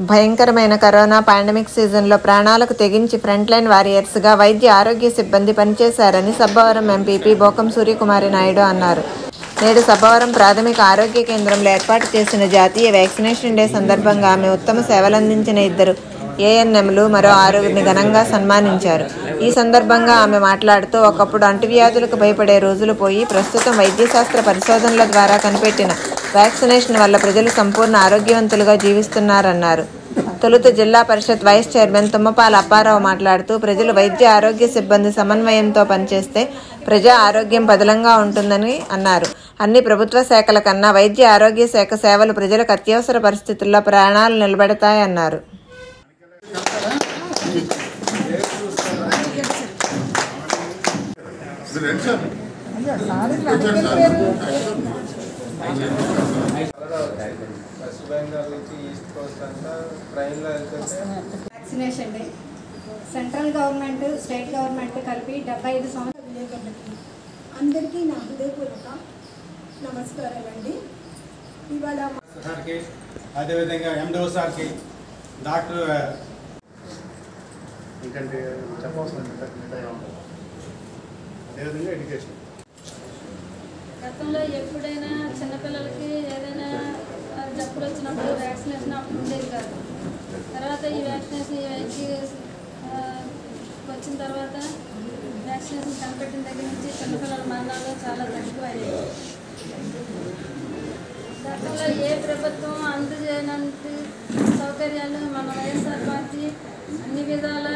భయంకరమైన corona pandemic సీజన్లో ప్రాణాలకు తెగించి ఫ్రంట్ లైన్ వారియర్స్గా వైద్య ఆరోగ్య సిబ్బంది పనిచేశారని సబ్బవరం ఎంపీపీ బోకం సూర్యకుమారి నాయుడు అన్నారు నేడు సబ్బవరం ప్రాథమిక ఆరోగ్య కేంద్రంలో ఏర్పాటు చేసిన జాతీయ వ్యాక్సినేషన్ డే సందర్భంగా ఆమె ఉత్తమ సేవలందించిన ఇద్దరు ఏఎన్ఎంలు మరో ఆరుగురిని ఘనంగా సన్మానించారు ఈ సందర్భంగా ఆమె మాట్లాడుతూ ఒకప్పుడు అంటువ్యాధులకు భయపడే రోజులు పోయి ప్రస్తుతం వైద్యశాస్త్ర పరిశోధనల ద్వారా కనిపెట్టిన వ్యాక్సినేషన్ వల్ల ప్రజలు సంపూర్ణ ఆరోగ్యవంతులుగా జీవిస్తున్నారన్నారు తొలుత జిల్లా పరిషత్ వైస్ చైర్మన్ తుమ్మపాల అప్పారావు మాట్లాడుతూ ప్రజలు వైద్య ఆరోగ్య సిబ్బంది సమన్వయంతో పనిచేస్తే ప్రజా ఆరోగ్యం పదిలంగా ఉంటుందని అన్నారు అన్ని ప్రభుత్వ శాఖల కన్నా వైద్య ఆరోగ్య శాఖ సేవలు ప్రజలకు అత్యవసర పరిస్థితుల్లో ప్రాణాలు నిలబెడతాయన్నారు వెస్ట్ బెంగాల్ నుంచి ఈస్ట్ కోస్ట్ అంతా ట్రైన్లో వెళ్తుంటే vaccination day central government state government కలిపి డెబ్బై ఐదు సంవత్సరాలు విలేకరులకి అందరికీ నా హృదయపూర్వక నమస్కారాలండి ఇవాళ సార్కి అదేవిధంగా ఎండో సార్కి డాక్టర్ ఇంకంటే చెప్పవలసిన మిగతా ఉంటుంది అదేవిధంగా ఎడ్యుకేషన్ గతంలో ఎప్పుడైనా చిన్నపిల్లలకి ఏదైనా ఆ, జబ్బులు వచ్చినప్పుడు వ్యాక్సినేషన్ అప్పుడు ఉండేది కాదు తర్వాత ఈ వ్యాక్సినేషన్ ఈ వైద్య ఆ, వచ్చిన తర్వాత వ్యాక్సినేషన్ కనిపెట్టిన దగ్గర నుంచి చిన్నపిల్లల మరణాలు చాలా తగ్గిపోయాయి గతంలో ఏ ప్రభుత్వం అందజేయనంత సౌకర్యాలు మన వైఎస్ఆర్ పార్టీ అన్ని విధాల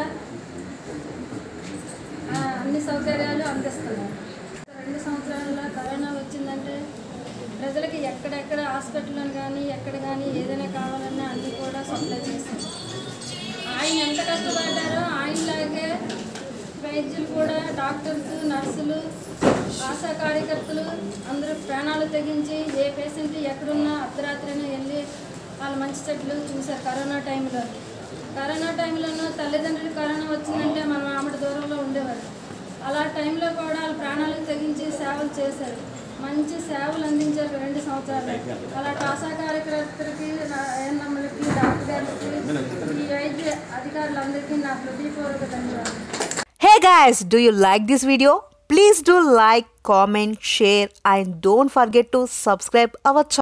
ఆ, అన్ని సౌకర్యాలు అందిస్తున్నారు రెండు సంవత్సరాల్లో కరోనా వచ్చిందంటే ప్రజలకి ఎక్కడెక్కడ హాస్పిటల్లో కానీ ఎక్కడ కానీ ఏదైనా కావాలన్నా అన్ని కూడా సప్లై చేశారు ఆయన ఎంత కష్టపడ్డారో ఆయనలాగే వైద్యులు కూడా డాక్టర్స్ నర్సులు ఆశా కార్యకర్తలు అందరూ ప్రాణాలు తెగించి ఏ పేషెంట్ ఎక్కడున్నా అర్ధరాత్రిన వెళ్ళి వాళ్ళ మంచి చెట్లు చూశారు కరోనా టైంలో కరోనా టైంలోనూ తల్లిదండ్రులు కరోనా వచ్చిందంటే మనం ఆమెడ దూరంలో ఉండేవారు అలా టైంలో కూడా వాళ్ళ ప్రాణాలకు తెగించి సేవలు చేశారు మంచి సేవలు అందించారు రెండు సంవత్సరాలు అలా ఆశా కార్యకర్తలకి ఏఎన్ఎంలకి డాక్టర్ గారికి ఈ వైద్య అధికారులందరికీ నా హృదయపూర్వక ధన్యవాదాలు Hey guys, do you like this video? Please do like, comment, share and don't forget to subscribe our channel.